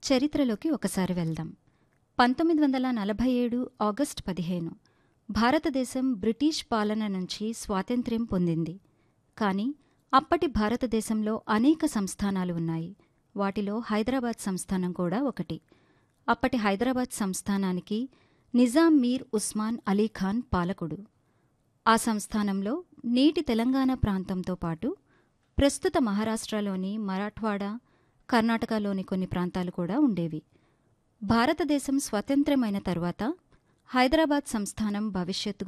చరిత్రలోకి ఒకసారి వెళ్దాం పంతొమ్మిది వందల నలభై ఏడు ఆగస్టు పదిహేను భారతదేశం బ్రిటిష్ పాలన నుంచి స్వాతంత్ర్యం పొందింది కానీ అప్పటి భారతదేశంలో అనేక సంస్థానాలు ఉన్నాయి వాటిలో హైదరాబాద్ సంస్థానం కూడా ఒకటి అప్పటి హైదరాబాద్ సంస్థానానికి నిజాం మీర్ ఉస్మాన్ అలీ ఖాన్ పాలకుడు ఆ సంస్థానంలో నేటి తెలంగాణ ప్రాంతంతో పాటు ప్రస్తుత మహారాష్ట్రలోని మరాఠ్వాడా కర్ణాటకలోని కొన్ని ప్రాంతాలు కూడా ఉండేవి భారతదేశం స్వతంత్రమైన తరువాత హైదరాబాద్ సంస్థానం భవిష్యత్తు